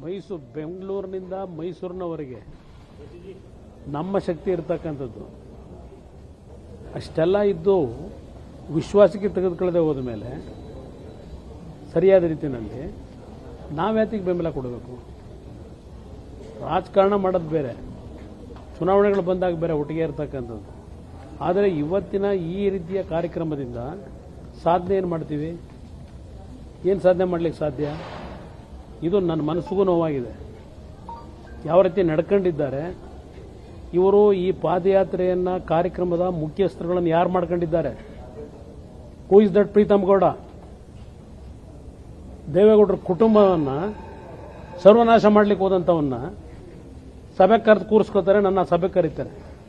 ಮೈಸೂರು ಬೆಂಗಳೂರಿನಿಂದ ಮೈಸೂರಿನವರೆಗೆ ನಮ್ಮ ಶಕ್ತಿ ಇರ್ತಕ್ಕಂಥದ್ದು ಅಷ್ಟೆಲ್ಲ ಇದ್ದು ವಿಶ್ವಾಸಕ್ಕೆ ತೆಗೆದುಕೊಳ್ಳದೆ ಹೋದ ಮೇಲೆ ಸರಿಯಾದ ರೀತಿಯಲ್ಲಿ ನಾವ್ಯಾತಿಗೆ ಬೆಂಬಲ ಕೊಡಬೇಕು ರಾಜಕಾರಣ ಮಾಡೋದು ಬೇರೆ ಚುನಾವಣೆಗಳು ಬಂದಾಗ ಬೇರೆ ಒಟ್ಟಿಗೆ ಇರ್ತಕ್ಕಂಥದ್ದು ಆದರೆ ಇವತ್ತಿನ ಈ ರೀತಿಯ ಕಾರ್ಯಕ್ರಮದಿಂದ ಸಾಧನೆ ಏನು ಮಾಡ್ತೀವಿ ಏನು ಸಾಧನೆ ಮಾಡ್ಲಿಕ್ಕೆ ಸಾಧ್ಯ ಇದು ನನ್ನ ಮನಸ್ಸಿಗೂ ನೋವಾಗಿದೆ ಯಾವ ರೀತಿ ನಡ್ಕೊಂಡಿದ್ದಾರೆ ಇವರು ಈ ಪಾದಯಾತ್ರೆಯನ್ನ ಕಾರ್ಯಕ್ರಮದ ಮುಖ್ಯಸ್ಥರುಗಳನ್ನು ಯಾರು ಮಾಡ್ಕೊಂಡಿದ್ದಾರೆ who is that Preetham Gowda ದೇವೇಗೌಡರ ಕುಟುಂಬವನ್ನ ಸರ್ವನಾಶ ಮಾಡ್ಲಿಕ್ಕೆ ಹೋದಂಥವನ್ನ ಸಭೆ ಕರೆದು ಕೂರಿಸ್ಕೋತಾರೆ ನನ್ನ ಸಭೆ ಕರೀತಾರೆ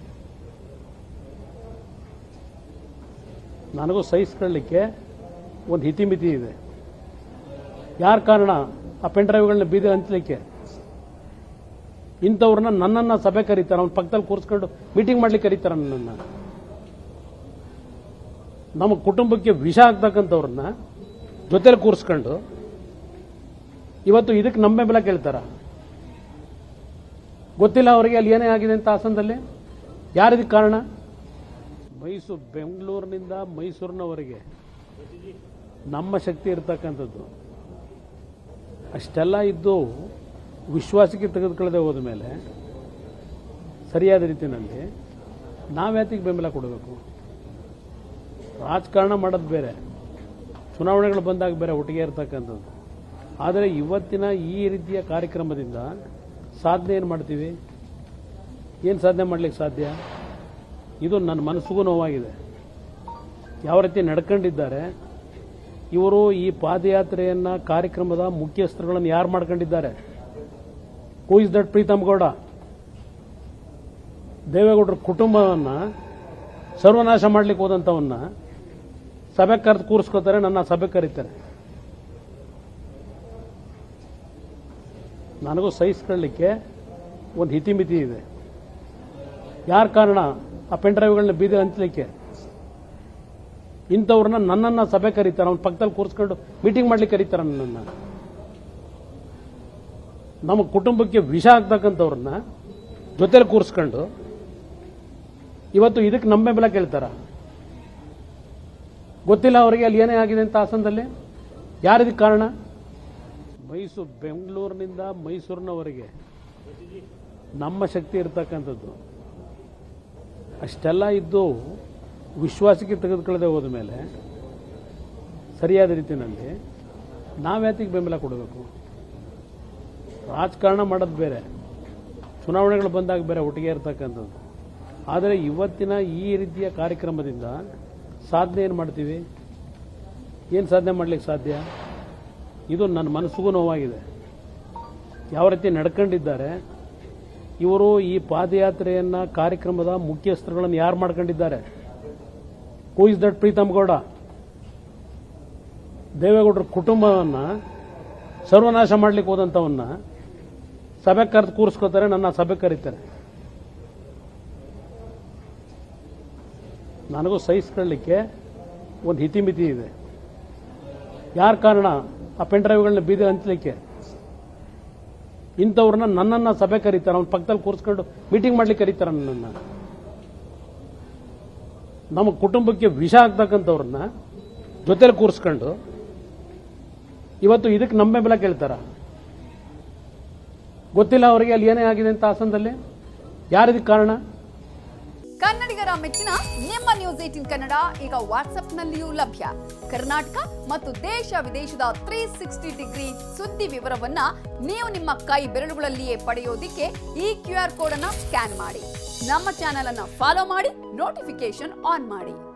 ನನಗೂ ಸಹಿಸ್ಕೊಳ್ಳಿಕ್ಕೆ ಒಂದು ಹಿತಿಮಿತಿ ಇದೆ ಯಾರ ಕಾರಣ ಆ ಪೆನ್ ಡ್ರೈವ್ಗಳನ್ನ ಬೀದಿ ಹಂಚಲಿಕ್ಕೆ ಇಂಥವ್ರನ್ನ ನನ್ನನ್ನ ಸಭೆ ಕರೀತಾರೆ ಅವ್ನ ಪಕ್ಕದಲ್ಲಿ ಕೂರಿಸ್ಕೊಂಡು ಮೀಟಿಂಗ್ ಮಾಡ್ಲಿಕ್ಕೆ ಕರೀತಾರೆ ನನ್ನನ್ನ ನಮ್ಮ ಕುಟುಂಬಕ್ಕೆ ವಿಷ ಆಗ್ತಕ್ಕಂಥವ್ರನ್ನ ಜೊತೆಲಿ ಕೂರಿಸ್ಕೊಂಡು ಇವತ್ತು ಇದಕ್ಕೆ ನಮ್ಮ ಬೆಂಬಲ ಕೇಳ್ತಾರ ಗೊತ್ತಿಲ್ಲ ಅವರಿಗೆ ಅಲ್ಲಿ ಏನೇ ಆಗಿದೆ ಅಂತ ಹಾಸನದಲ್ಲಿ ಯಾರಿದಕ್ಕೆ ಕಾರಣ ಮೈಸೂರು ಬೆಂಗಳೂರಿನಿಂದ ಮೈಸೂರಿನವರೆಗೆ ನಮ್ಮ ಶಕ್ತಿ ಇರ್ತಕ್ಕಂಥದ್ದು ಅಷ್ಟೆಲ್ಲ ಇದ್ದು ವಿಶ್ವಾಸಕ್ಕೆ ತೆಗೆದುಕೊಳ್ಳದೆ ಹೋದ ಮೇಲೆ ಸರಿಯಾದ ರೀತಿಯಲ್ಲಿ ನಾವ್ಯಾತಿಗೆ ಬೆಂಬಲ ಕೊಡಬೇಕು ರಾಜಕಾರಣ ಮಾಡೋದು ಬೇರೆ ಚುನಾವಣೆಗಳು ಬಂದಾಗ ಬೇರೆ ಒಟ್ಟಿಗೆ ಇರ್ತಕ್ಕಂಥದ್ದು ಆದರೆ ಇವತ್ತಿನ ಈ ರೀತಿಯ ಕಾರ್ಯಕ್ರಮದಿಂದ ಸಾಧನೆ ಏನು ಮಾಡ್ತೀವಿ ಏನು ಸಾಧನೆ ಮಾಡ್ಲಿಕ್ಕೆ ಸಾಧ್ಯ ಇದು ನನ್ನ ಮನಸ್ಸಿಗೂ ನೋವಾಗಿದೆ ಯಾವ ರೀತಿ ನಡ್ಕೊಂಡಿದ್ದಾರೆ ಇವರು ಈ ಪಾದಯಾತ್ರೆಯನ್ನ ಕಾರ್ಯಕ್ರಮದ ಮುಖ್ಯಸ್ಥರುಗಳನ್ನು ಯಾರು ಮಾಡ್ಕೊಂಡಿದ್ದಾರೆ who is that Preetham Gowda ದೇವೇಗೌಡರ ಕುಟುಂಬವನ್ನ ಸರ್ವನಾಶ ಮಾಡ್ಲಿಕ್ಕೆ ಹೋದಂಥವನ್ನ ಸಭೆ ಕರೆದು ಕೂರಿಸ್ಕೋತಾರೆ ನನ್ನ ಸಭೆ ಕರೀತಾರೆ ನನಗೂ ಸಹಿಸ್ಕೊಳ್ಳಿಕ್ಕೆ ಒಂದು ಹಿತಿಮಿತಿ ಇದೆ ಯಾರ ಕಾರಣ ಆ ಪೆನ್ ಡ್ರೈವ್ಗಳನ್ನ ಬೀದಿ ಹಂಚಲಿಕ್ಕೆ ಇಂಥವ್ರನ್ನ ನನ್ನನ್ನ ಸಭೆ ಕರೀತಾರೆ ಅವ್ನ ಪಕ್ಕದಲ್ಲಿ ಕೂರಿಸ್ಕೊಂಡು ಮೀಟಿಂಗ್ ಮಾಡ್ಲಿಕ್ಕೆ ಕರೀತಾರೆ ನನ್ನನ್ನ ನಮ್ಮ ಕುಟುಂಬಕ್ಕೆ ವಿಷ ಆಗ್ತಕ್ಕಂಥವ್ರನ್ನ ಜೊತೆಲಿ ಕೂರಿಸ್ಕೊಂಡು ಇವತ್ತು ಇದಕ್ಕೆ ನಮ್ಮ ಬೆಂಬಲ ಕೇಳ್ತಾರ ಗೊತ್ತಿಲ್ಲ ಅವರಿಗೆ ಅಲ್ಲಿ ಏನೇ ಆಗಿದೆ ಅಂತ ಹಾಸನದಲ್ಲಿ ಯಾರಿದಕ್ಕೆ ಕಾರಣ ಮೈಸೂರು ಬೆಂಗಳೂರಿನಿಂದ ಮೈಸೂರಿನವರೆಗೆ ನಮ್ಮ ಶಕ್ತಿ ಇರ್ತಕ್ಕಂಥದ್ದು ಅಷ್ಟೆಲ್ಲ ಇದ್ದು ವಿಶ್ವಾಸಕ್ಕೆ ತೆಗೆದುಕೊಳ್ಳದೆ ಹೋದ ಮೇಲೆ ಸರಿಯಾದ ರೀತಿಯಲ್ಲಿ ನಾವ್ಯಾತಿಗೆ ಬೆಂಬಲ ಕೊಡಬೇಕು ರಾಜಕಾರಣ ಮಾಡೋದು ಬೇರೆ ಚುನಾವಣೆಗಳು ಬಂದಾಗ ಬೇರೆ ಒಟ್ಟಿಗೆ ಇರ್ತಕ್ಕಂಥದ್ದು ಆದರೆ ಇವತ್ತಿನ ಈ ರೀತಿಯ ಕಾರ್ಯಕ್ರಮದಿಂದ ಸಾಧನೆ ಏನು ಮಾಡ್ತೀವಿ ಏನು ಸಾಧನೆ ಮಾಡ್ಲಿಕ್ಕೆ ಸಾಧ್ಯ ಇದು ನನ್ನ ಮನಸ್ಸಿಗೂ ನೋವಾಗಿದೆ ಯಾವ ರೀತಿ ನಡ್ಕೊಂಡಿದ್ದಾರೆ ಇವರು ಈ ಪಾದಯಾತ್ರೆಯನ್ನ ಕಾರ್ಯಕ್ರಮದ ಮುಖ್ಯಸ್ಥರುಗಳನ್ನು ಯಾರು ಮಾಡ್ಕೊಂಡಿದ್ದಾರೆ who is that Preetham Gowda ದೇವೇಗೌಡರ ಕುಟುಂಬವನ್ನ ಸರ್ವನಾಶ ಮಾಡ್ಲಿಕ್ಕೆ ಹೋದಂಥವನ್ನ ಸಭೆ ಕರೆದು ಕೂರಿಸ್ಕೋತಾರೆ ನನ್ನ ಸಭೆ ಕರೀತಾರೆ ನನಗೂ ಸಹಿಸ್ಕೊಳ್ಳಿಕ್ಕೆ ಒಂದು ಹಿತಿಮಿತಿ ಇದೆ ಯಾರ ಕಾರಣ ಆ ಪೆನ್ ಡ್ರೈವ್ಗಳನ್ನ ಬೀದಿ ಹಂಚಲಿಕ್ಕೆ ಇಂಥವ್ರನ್ನ ನನ್ನನ್ನ ಸಭೆ ಕರೀತಾರೆ ಅವ್ನ ಪಕ್ಕದಲ್ಲಿ ಕೂರಿಸ್ಕೊಂಡು ಮೀಟಿಂಗ್ ಮಾಡ್ಲಿಕ್ಕೆ ಕರೀತಾರೆ ನನ್ನನ್ನ ನಮ್ಮ ಕುಟುಂಬಕ್ಕೆ ವಿಷ ಆಗ್ತಕ್ಕಂಥವ್ರನ್ನ ಜೊತೆಲಿ ಕೂರಿಸ್ಕೊಂಡು ಇವತ್ತು ಇದಕ್ಕೆ ನಮ್ಮ ಬೆಂಬಲ ಕೇಳ್ತಾರ ಗೊತ್ತಿಲ್ಲ ಅವರಿಗೆ ಅಲ್ಲಿ ಏನೇ ಆಗಿದೆ ಅಂತ ಹಾಸನದಲ್ಲಿ ಯಾರಿದಕ್ಕೆ ಕಾರಣ ಕನ್ನಡಿಗರ ಮೆಚ್ಚಿನ ನಿಮ್ಮ ನ್ಯೂಸ್ ಏಟಿನ್ ಕನ್ನಡ ಈಗ ವಾಟ್ಸ್ಆಪ್ನಲ್ಲಿಯೂ ಲಭ್ಯ ಕರ್ನಾಟಕ ಮತ್ತು ದೇಶ ವಿದೇಶದ ತ್ರೀ ಸಿಕ್ಸ್ಟಿ ಡಿಗ್ರಿ ಸುದ್ದಿ ವಿವರವನ್ನ ನೀವು ನಿಮ್ಮ ಕೈ ಬೆರಳುಗಳಲ್ಲಿಯೇ ಪಡೆಯೋದಿಕ್ಕೆ ಈ ಕ್ಯೂ ಆರ್ ಕೋಡ್ ಅನ್ನ ಸ್ಕ್ಯಾನ್ ಮಾಡಿ ನಮ್ಮ ಚಾನೆಲ್ ಅನ್ನ ಫಾಲೋ ಮಾಡಿ ನೋಟಿಫಿಕೇಶನ್ ಆನ್ ಮಾಡಿ